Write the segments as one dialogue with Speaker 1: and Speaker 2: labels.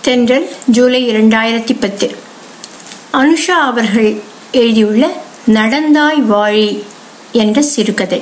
Speaker 1: தென்றல் ஜூலை இரண்டாயிரத்தி பத்து அனுஷா அவர்கள் எழுதியுள்ள நடந்தாய் வாழி என்ற சிறுகதை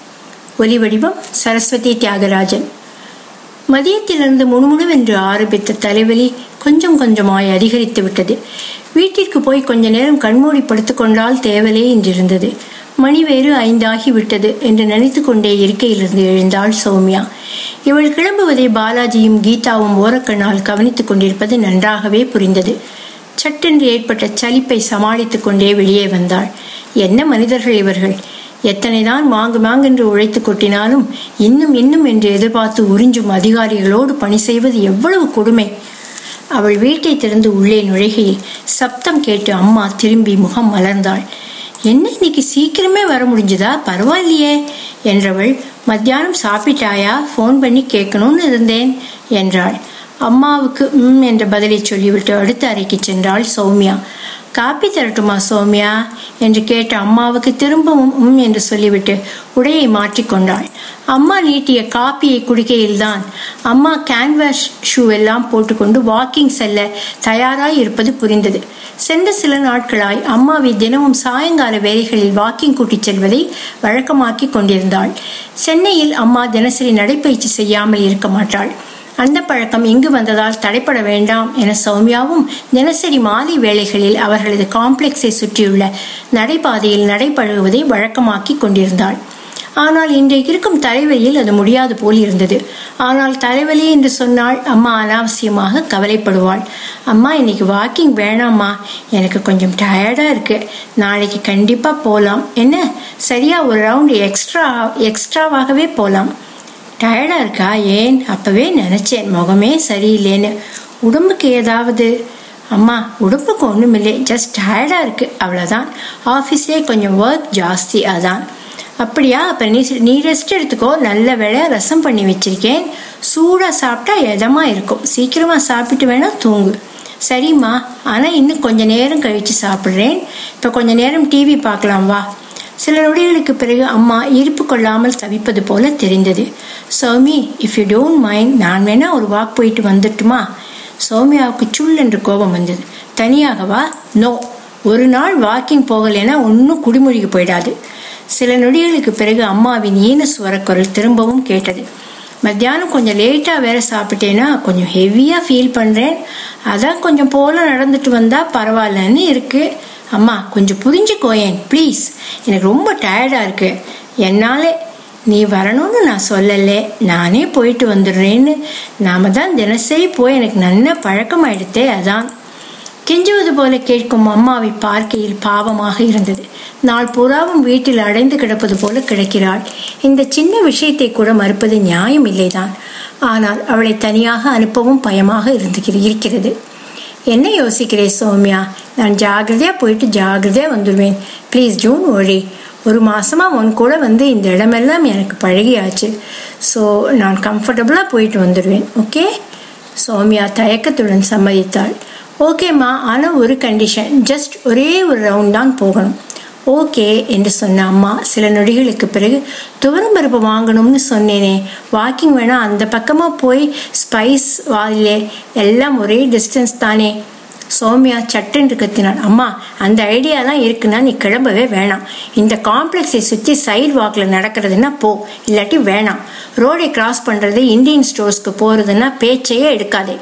Speaker 1: ஒலிவடிவம் சரஸ்வதி தியாகராஜன் மதியத்திலிருந்து முணுமுணுவென்று ஆரம்பித்த தலைவலி கொஞ்சம் கொஞ்சமாய் அதிகரித்து விட்டது வீட்டிற்கு போய் கொஞ்ச நேரம் கண்மூடி படுத்துக்கொண்டால் தேவலே என்றிருந்தது மணி வேறு ஐந்தாகி விட்டது என்று நினைத்து கொண்டே இருக்கையிலிருந்து எழுந்தாள் சௌமியா இவள் கிளம்புவதை பாலாஜியும் கீதாவும் ஓரக்கண்ணால் கவனித்துக் கொண்டிருப்பது நன்றாகவே புரிந்தது சட்டென்று ஏற்பட்ட சலிப்பை சமாளித்துக் கொண்டே வெளியே வந்தாள் என்ன மனிதர்கள் இவர்கள் எத்தனைதான் மாங்கு மாங்கென்று உழைத்து கொட்டினாலும் இன்னும் இன்னும் என்று எதிர்பார்த்து உறிஞ்சும் அதிகாரிகளோடு பணி செய்வது எவ்வளவு கொடுமை அவள் வீட்டை திறந்து உள்ளே நுழைகையில் சப்தம் கேட்டு அம்மா திரும்பி முகம் மலர்ந்தாள் என்ன இன்னைக்கு சீக்கிரமே வர முடிஞ்சுதா பரவாயில்லையே என்றவள் மத்தியானம் சாப்பிட்டாயா ஃபோன் பண்ணி கேட்கணும்னு இருந்தேன் என்றாள் அம்மாவுக்கு ம் என்ற பதிலை சொல்லிவிட்டு அடுத்த அறைக்கு சென்றாள் சௌமியா காப்பி தரட்டுமா சௌமியா என்று கேட்ட அம்மாவுக்கு திரும்பவும் உம் என்று சொல்லிவிட்டு உடையை மாற்றிக்கொண்டாள் அம்மா நீட்டிய காப்பியை குடிக்கையில்தான் அம்மா கேன்வாஸ் ஷூ எல்லாம் போட்டுக்கொண்டு வாக்கிங் செல்ல தயாராய் இருப்பது புரிந்தது சென்ற சில நாட்களாய் அம்மாவை தினமும் சாயங்கால வேலைகளில் வாக்கிங் கூட்டிச் செல்வதை வழக்கமாக்கி கொண்டிருந்தாள் சென்னையில் அம்மா தினசரி நடைப்பயிற்சி செய்யாமல் இருக்க மாட்டாள் அந்த பழக்கம் இங்கு வந்ததால் தடைப்பட வேண்டாம் என சௌமியாவும் தினசரி மாலை வேளைகளில் அவர்களது காம்ப்ளெக்ஸை சுற்றியுள்ள நடைபாதையில் நடைபழகுவதை வழக்கமாக்கி கொண்டிருந்தாள் ஆனால் இன்றைக்கு இருக்கும் தலைவலியில் அது முடியாது போல் இருந்தது ஆனால் தலைவலி என்று சொன்னால் அம்மா அனாவசியமாக கவலைப்படுவாள் அம்மா இன்னைக்கு வாக்கிங் வேணாம்மா எனக்கு கொஞ்சம் டயர்டா இருக்கு நாளைக்கு கண்டிப்பா போகலாம் என்ன சரியா ஒரு ரவுண்ட் எக்ஸ்ட்ரா எக்ஸ்ட்ராவாகவே போகலாம் டயர்டா இருக்கா ஏன் அப்பவே நினைச்சேன் முகமே சரியில்லைன்னு உடம்புக்கு ஏதாவது அம்மா உடம்புக்கு ஒன்றுமில்லை ஜஸ்ட் டயர்டா இருக்கு அவ்வளோதான் ஆஃபீஸ்லேயே கொஞ்சம் ஒர்க் ஜாஸ்தி அதான் அப்படியா அப்போ நீ நீ ரெஸ்ட் எடுத்துக்கோ நல்ல வேலை ரசம் பண்ணி வச்சிருக்கேன் சூடாக சாப்பிட்டா எதமாக இருக்கும் சீக்கிரமாக சாப்பிட்டு வேணா தூங்கு சரிம்மா ஆனால் இன்னும் கொஞ்ச நேரம் கழித்து சாப்பிட்றேன் இப்போ கொஞ்ச நேரம் டிவி பார்க்கலாம் வா சில நொடிகளுக்கு பிறகு அம்மா இருப்பு கொள்ளாமல் தவிப்பது போல தெரிந்தது Soumi if you don't mind நான் வேணா ஒரு வாக் போயிட்டு வந்துட்டுமா சௌமியாவுக்கு சுல் என்று கோபம் வந்தது தனியாகவா நோ ஒரு நாள் வாக்கிங் போகலைன்னா ஒன்றும் குடிமொழிக்கு போயிடாது சில நொடிகளுக்கு பிறகு அம்மாவின் ஈன சுவரக்குரல் திரும்பவும் கேட்டது மத்தியானம் கொஞ்சம் லேட்டாக வேற சாப்பிட்டேன்னா கொஞ்சம் ஹெவியாக ஃபீல் பண்ணுறேன் அதான் கொஞ்சம் போல நடந்துட்டு வந்தா பரவாயில்லன்னு இருக்கு அம்மா கொஞ்சம் புரிஞ்சுக்கோயேன் ப்ளீஸ் எனக்கு ரொம்ப டயர்டாக இருக்கு என்னாலே நீ வரணும்னு நான் சொல்லலை நானே போயிட்டு வந்துடுறேன்னு நாம தான் தினசரி போய் எனக்கு நல்ல பழக்கமாயிடுத்தே அதான் கெஞ்சுவது போல கேட்கும் அம்மாவை பார்க்கையில் பாவமாக இருந்தது நாள் பூராவும் வீட்டில் அடைந்து கிடப்பது போல கிடக்கிறாள் இந்த சின்ன விஷயத்தை கூட மறுப்பது நியாயம் இல்லைதான் ஆனால் அவளை தனியாக அனுப்பவும் பயமாக இருந்து இருக்கிறது என்ன யோசிக்கிறே சௌமியா நான் ஜாகிரதையா போயிட்டு ஜாகிரதையா வந்துடுவேன் ப்ளீஸ் ஜூன் ஒழி ஒரு மாசமா உன் கூட வந்து இந்த இடமெல்லாம் எனக்கு பழகியாச்சு ஸோ நான் கம்ஃபர்டபுளாக போயிட்டு வந்துடுவேன் ஓகே சௌமியா தயக்கத்துடன் சம்மதித்தாள் ஓகேம்மா ஆனால் ஒரு கண்டிஷன் ஜஸ்ட் ஒரே ஒரு ரவுண்ட் தான் போகணும் ஓகே என்று சொன்ன அம்மா சில நொடிகளுக்கு பிறகு துவரம் பருப்பு வாங்கணும்னு சொன்னேனே வாக்கிங் வேணா அந்த பக்கமாக போய் ஸ்பைஸ் வாயிலே எல்லாம் ஒரே டிஸ்டன்ஸ் தானே சௌமியா சட்டென்று கத்தினாள் அம்மா அந்த ஐடியா தான் இருக்குன்னா நீ கிளம்பவே வேணாம் இந்த காம்ப்ளெக்ஸை சுற்றி சைடு வாக்கில் நடக்கிறதுனா போ இல்லாட்டி வேணாம் ரோடை கிராஸ் பண்ணுறது இந்தியன் ஸ்டோர்ஸ்க்கு போகிறதுனா பேச்சையே எடுக்காதே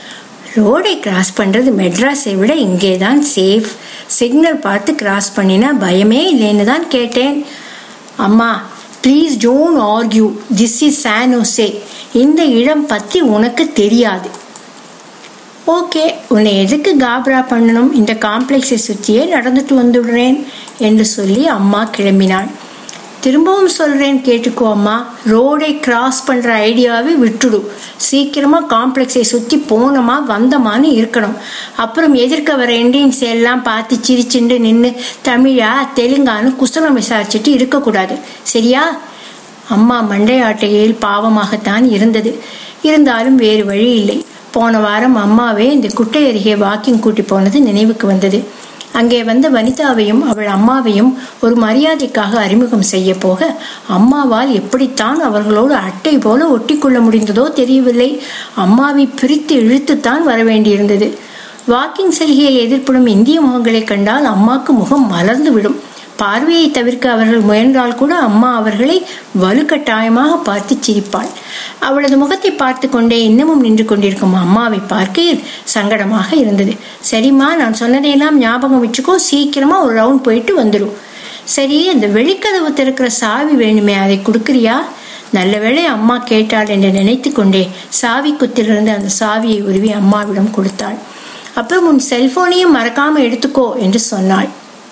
Speaker 1: ரோடை கிராஸ் பண்ணுறது மெட்ராஸை விட இங்கே தான் சேஃப் சிக்னல் பார்த்து கிராஸ் பண்ணினா பயமே இல்லைன்னு தான் கேட்டேன் அம்மா please don't argue this is San Jose இந்த இடம் பற்றி உனக்கு தெரியாது ஓகே உன்னை எதுக்கு காப்ரா பண்ணணும் இந்த காம்ப்ளெக்ஸை சுற்றியே நடந்துட்டு வந்துடுறேன் என்று சொல்லி அம்மா கிளம்பினாள் திரும்பவும் சொல்றேன் கேட்டுக்கோ அம்மா ரோடை கிராஸ் பண்ற ஐடியாவை விட்டுடு சீக்கிரமா காம்ப்ளெக்ஸை சுத்தி போனோமா வந்தமான்னு இருக்கணும் அப்புறம் எதிர்க்க வர இண்டியன்ஸ் எல்லாம் பார்த்து சிரிச்சுண்டு நின்று தமிழா தெலுங்கான்னு குசலம் விசாரிச்சுட்டு இருக்கக்கூடாது சரியா அம்மா மண்டையாட்டையில் பாவமாகத்தான் இருந்தது இருந்தாலும் வேறு வழி இல்லை போன வாரம் அம்மாவே இந்த குட்டை அருகே வாக்கிங் கூட்டி போனது நினைவுக்கு வந்தது அங்கே வந்த வனிதாவையும் அவள் அம்மாவையும் ஒரு மரியாதைக்காக அறிமுகம் செய்ய போக அம்மாவால் எப்படித்தான் அவர்களோடு அட்டை போல ஒட்டிக்கொள்ள முடிந்ததோ தெரியவில்லை அம்மாவை பிரித்து இழுத்துத்தான் வர வேண்டியிருந்தது வாக்கிங் செல்கையில் எதிர்ப்படும் இந்திய முகங்களை கண்டால் அம்மாக்கு முகம் மலர்ந்து விடும் பார்வையை தவிர்க்க அவர்கள் முயன்றால் கூட அம்மா அவர்களை வலுக்கட்டாயமாக பார்த்து சிரிப்பாள் அவளது முகத்தை பார்த்து கொண்டே இன்னமும் நின்று கொண்டிருக்கும் அம்மாவை பார்க்கையில் சங்கடமாக இருந்தது சரிம்மா நான் சொன்னதையெல்லாம் ஞாபகம் வச்சுக்கோ சீக்கிரமா ஒரு ரவுண்ட் போயிட்டு வந்துடும் சரி அந்த வெளிக்கதவு திறக்கிற சாவி வேணுமே அதை கொடுக்குறியா நல்ல வேளை அம்மா கேட்டாள் என்று நினைத்து கொண்டே சாவி குத்திலிருந்து அந்த சாவியை உருவி அம்மாவிடம் கொடுத்தாள் அப்புறம் உன் செல்போனையும் மறக்காம எடுத்துக்கோ என்று சொன்னாள்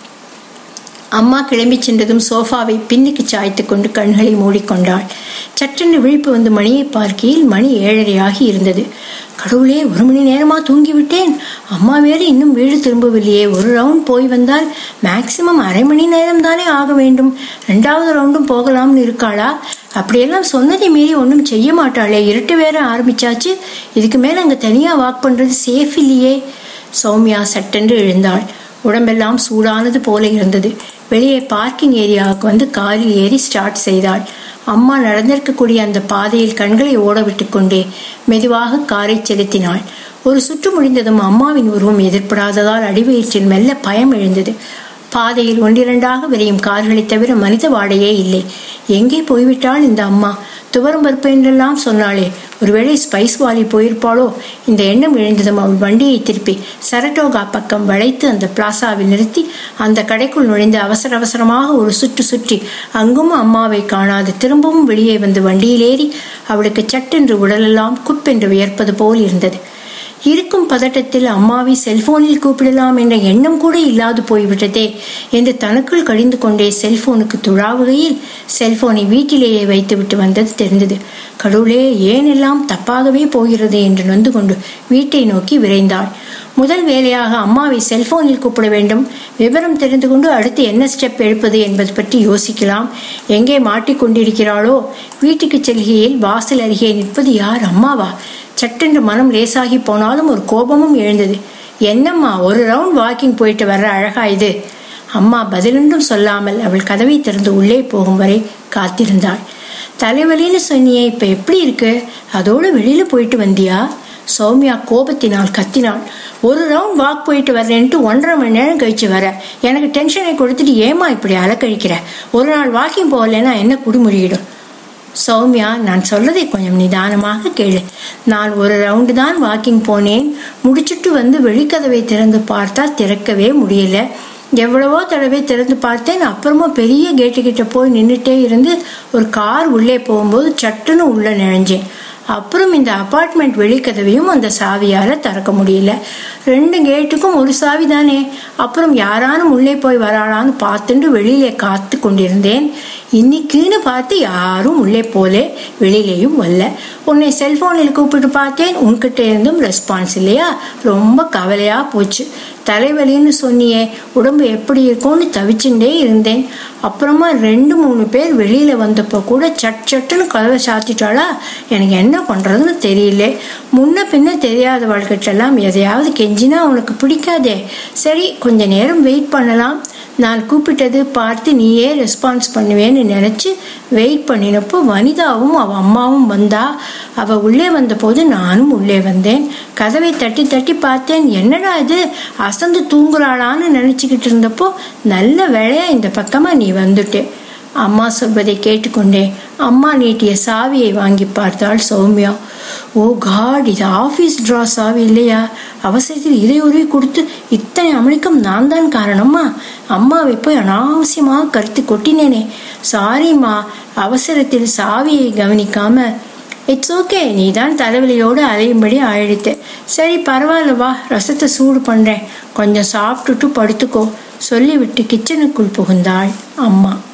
Speaker 1: அம்மா கிளம்பி சென்றதும் சோஃபாவை பின்னுக்கு சாய்த்து கொண்டு கண்களை மூடிக்கொண்டாள் சற்றென்று விழிப்பு வந்து மணியை பார்க்கையில் மணி ஏழரையாகி இருந்தது கடவுளே ஒரு மணி நேரமா தூங்கிவிட்டேன் அம்மா வேறு இன்னும் வீடு திரும்பவில்லையே ஒரு ரவுண்ட் போய் வந்தால் மேக்சிமம் அரை மணி நேரம் தானே ஆக வேண்டும் ரெண்டாவது ரவுண்டும் போகலாம்னு இருக்காளா அப்படியெல்லாம் சொன்னதை மீறி ஒன்றும் செய்ய மாட்டாளே இருட்டு வேற ஆரம்பிச்சாச்சு இதுக்கு மேல அங்க தனியா வாக் பண்றது சேஃப் இல்லையே சௌமியா சட்டென்று எழுந்தாள் உடம்பெல்லாம் சூடானது போல இருந்தது வெளியே பார்க்கிங் ஏரியாவுக்கு வந்து காரில் ஏறி ஸ்டார்ட் செய்தாள் அம்மா நடந்திருக்கக்கூடிய அந்த பாதையில் கண்களை ஓட விட்டு கொண்டே மெதுவாக காரை செலுத்தினாள் ஒரு சுற்று முடிந்ததும் அம்மாவின் உருவம் எதிர்ப்படாததால் அடிவயிற்றில் மெல்ல பயம் எழுந்தது பாதையில் ஒன்றிரண்டாக விரையும் கார்களை தவிர மனித வாடையே இல்லை எங்கே போய்விட்டாள் இந்த அம்மா துவரம் பருப்பு என்றெல்லாம் சொன்னாளே ஒருவேளை ஸ்பைஸ் வாலி போயிருப்பாளோ இந்த எண்ணம் எழுந்ததும் அவள் வண்டியை திருப்பி சரட்டோகா பக்கம் வளைத்து அந்த பிளாசாவில் நிறுத்தி அந்த கடைக்குள் நுழைந்து அவசர அவசரமாக ஒரு சுற்று சுற்றி அங்கும் அம்மாவை காணாது திரும்பவும் வெளியே வந்து வண்டியில் ஏறி அவளுக்கு சட்டென்று உடலெல்லாம் குப்பென்று வியர்ப்பது போல் இருந்தது இருக்கும் பதட்டத்தில் அம்மாவை செல்போனில் கூப்பிடலாம் என்ற எண்ணம் கூட இல்லாது போய்விட்டதே என்று தனக்குள் கடிந்து கொண்டே செல்போனுக்கு துழாவுகையில் செல்போனை வீட்டிலேயே வைத்துவிட்டு வந்தது தெரிந்தது கடவுளே ஏன் எல்லாம் தப்பாகவே போகிறது என்று நொந்து கொண்டு வீட்டை நோக்கி விரைந்தாள் முதல் வேலையாக அம்மாவை செல்போனில் கூப்பிட வேண்டும் விவரம் தெரிந்து கொண்டு அடுத்து என்ன ஸ்டெப் எடுப்பது என்பது பற்றி யோசிக்கலாம் எங்கே மாட்டிக்கொண்டிருக்கிறாளோ வீட்டுக்கு செல்கையில் வாசல் அருகே நிற்பது யார் அம்மாவா சட்டென்று மனம் லேசாகி போனாலும் ஒரு கோபமும் எழுந்தது என்னம்மா ஒரு ரவுண்ட் வாக்கிங் போயிட்டு வர்ற அழகா இது அம்மா பதிலொன்றும் சொல்லாமல் அவள் கதவை திறந்து உள்ளே போகும் வரை காத்திருந்தாள் தலைவலின்னு சொன்னியே இப்ப எப்படி இருக்கு அதோட வெளியில போயிட்டு வந்தியா சௌமியா கோபத்தினால் கத்தினாள் ஒரு ரவுண்ட் வாக் போயிட்டு வர்றேன்ட்டு ஒன்றரை மணி நேரம் கழிச்சு வர எனக்கு டென்ஷனை கொடுத்துட்டு ஏமா இப்படி அலக்கழிக்கிற ஒரு நாள் வாக்கிங் போகலைன்னா என்ன குடிமுறியிடும் சௌமியா நான் சொல்றதை கொஞ்சம் நிதானமாக கேளு நான் ஒரு ரவுண்டு தான் வாக்கிங் போனேன் முடிச்சுட்டு வந்து வெளிக்கதவை திறந்து பார்த்தா திறக்கவே முடியல எவ்வளவோ தடவை திறந்து பார்த்தேன் அப்புறமா பெரிய கேட்டு கிட்ட போய் நின்றுட்டே இருந்து ஒரு கார் உள்ளே போகும்போது சட்டுன்னு உள்ள நுழைஞ்சேன் அப்புறம் இந்த அபார்ட்மெண்ட் வெளிக்கதவையும் அந்த சாவியால திறக்க முடியல ரெண்டு கேட்டுக்கும் ஒரு சாவி தானே அப்புறம் யாரானும் உள்ளே போய் வராளான்னு பார்த்துட்டு வெளியிலே காத்து கொண்டிருந்தேன் இன்னைக்குன்னு பார்த்து யாரும் உள்ளே போலே வெளியிலேயும் வரல உன்னை செல்போனில் கூப்பிட்டு பார்த்தேன் உன்கிட்ட இருந்தும் ரெஸ்பான்ஸ் இல்லையா ரொம்ப கவலையா போச்சு தலைவலின்னு சொன்னியே உடம்பு எப்படி இருக்கும்னு தவிச்சுட்டே இருந்தேன் அப்புறமா ரெண்டு மூணு பேர் வெளியில வந்தப்போ கூட சட் சட்டுன்னு கதவை சாத்திட்டாளா எனக்கு என்ன பண்றதுன்னு தெரியல முன்ன பின்ன தெரியாதவள்கிட்டெல்லாம் எதையாவது கெஞ்சினா உனக்கு பிடிக்காதே சரி கொஞ்ச நேரம் வெயிட் பண்ணலாம் நான் கூப்பிட்டது பார்த்து நீயே ரெஸ்பான்ஸ் பண்ணுவேன்னு நினைச்சு வெயிட் பண்ணினப்போ வனிதாவும் அவ அம்மாவும் வந்தா அவ உள்ளே வந்தபோது நானும் உள்ளே வந்தேன் கதவை தட்டி தட்டி பார்த்தேன் என்னடா இது அசந்து தூங்குறாளான்னு நினைச்சுக்கிட்டு இருந்தப்போ நல்ல வேளையா இந்த பக்கமா நீ வந்துட்டே அம்மா சொல்வதை கேட்டுக்கொண்டே அம்மா நீட்டிய சாவியை வாங்கி பார்த்தாள் சௌமியா ஓ காட் இது ஆபீஸ் டிரா சாவி இல்லையா அவசரத்தில் இதை உருவி கொடுத்து இத்தனை அமளிக்கம் நான் தான் காரணமா அம்மாவை போய் அனாவசியமாக கருத்து கொட்டினேனே சாரிம்மா அவசரத்தில் சாவியை கவனிக்காம இட்ஸ் ஓகே நீ தான் தலைவலியோடு அலையும்படி ஆயிடுத்து சரி பரவாயில்ல வா ரசத்தை சூடு பண்றேன் கொஞ்சம் சாப்பிட்டுட்டு படுத்துக்கோ சொல்லிவிட்டு கிச்சனுக்குள் புகுந்தாள் அம்மா